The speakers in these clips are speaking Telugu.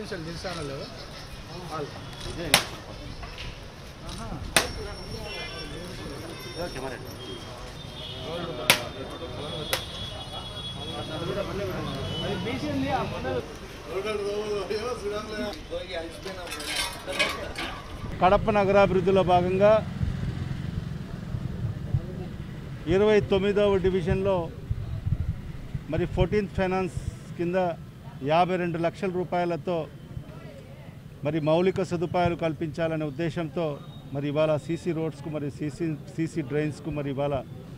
నిమిషాలు నిలిచాను లేవు వాళ్ళు అది బీసీ ఆ ముందర కడప నగరాభివృద్ధిలో భాగంగా ఇరవై తొమ్మిదవ డివిజన్లో మరి ఫోర్టీన్త్ ఫైనాన్స్ కింద యాభై రెండు లక్షల రూపాయలతో మరి మౌలిక సదుపాయాలు కల్పించాలనే ఉద్దేశంతో మరి ఇవాళ సీసీ రోడ్స్కు మరి సీసీ సీసీ డ్రైన్స్కు మరి ఇవాళ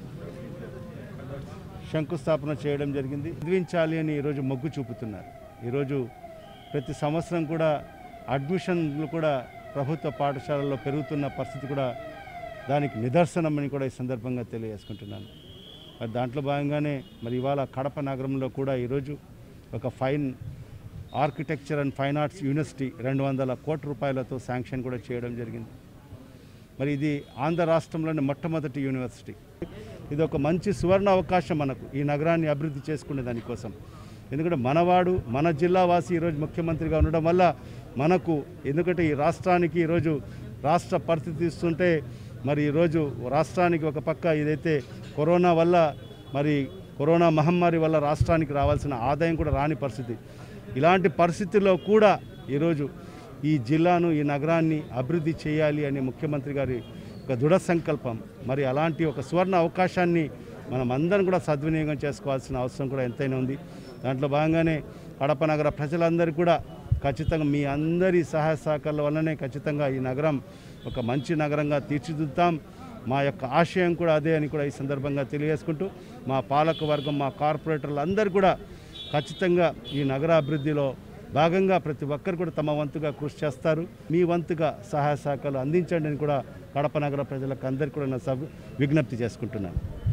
శంకుస్థాపన చేయడం జరిగింది చదివించాలి అని ఈరోజు మొగ్గు చూపుతున్నారు ఈరోజు ప్రతి సంవత్సరం కూడా అడ్మిషన్లు కూడా ప్రభుత్వ పాఠశాలల్లో పెరుగుతున్న పరిస్థితి కూడా దానికి నిదర్శనం అని కూడా ఈ సందర్భంగా తెలియజేసుకుంటున్నాను మరి దాంట్లో భాగంగానే మరి ఇవాళ కడప నగరంలో కూడా ఈరోజు ఒక fine architecture and fine arts university రెండు వందల కోట్ల రూపాయలతో శాంక్షన్ కూడా చేయడం జరిగింది మరి ఇది ఆంధ్ర రాష్ట్రంలోని మొట్టమొదటి యూనివర్సిటీ ఇది ఒక మంచి సువర్ణ అవకాశం మనకు ఈ నగరాన్ని అభివృద్ధి చేసుకునే దానికోసం ఎందుకంటే మనవాడు మన జిల్లా వాసి ఈరోజు ముఖ్యమంత్రిగా ఉండడం వల్ల మనకు ఎందుకంటే ఈ రాష్ట్రానికి ఈరోజు రాష్ట్ర పరిస్థితి ఇస్తుంటే మరి ఈరోజు రాష్ట్రానికి ఒక పక్క ఇదైతే కరోనా వల్ల మరి కరోనా మహమ్మారి వల్ల రాష్ట్రానికి రావాల్సిన ఆదాయం కూడా రాని పరిస్థితి ఇలాంటి పరిస్థితుల్లో కూడా ఈరోజు ఈ జిల్లాను ఈ నగరాన్ని అభివృద్ధి చేయాలి అనే ముఖ్యమంత్రి గారి ఒక దృఢ సంకల్పం మరి అలాంటి ఒక సువర్ణ అవకాశాన్ని మనం అందరం కూడా సద్వినియోగం చేసుకోవాల్సిన అవసరం కూడా ఎంతైనా ఉంది దాంట్లో భాగంగానే కడప నగర ప్రజలందరూ కూడా ఖచ్చితంగా మీ అందరి సహాయ సహకారాల వల్లనే ఖచ్చితంగా ఈ నగరం ఒక మంచి నగరంగా తీర్చిదిద్దుతాం మా యొక్క ఆశయం కూడా అదే అని కూడా ఈ సందర్భంగా తెలియజేసుకుంటూ మా పాలక వర్గం మా కార్పొరేటర్లు అందరూ కూడా ఖచ్చితంగా ఈ నగర అభివృద్ధిలో భాగంగా ప్రతి ఒక్కరు కూడా తమ వంతుగా కృషి చేస్తారు మీ వంతుగా సహాయ సహకారాలు అందించండి అని కూడా కడప నగర ప్రజలకు అందరికీ కూడా నా సభ విజ్ఞప్తి చేసుకుంటున్నాను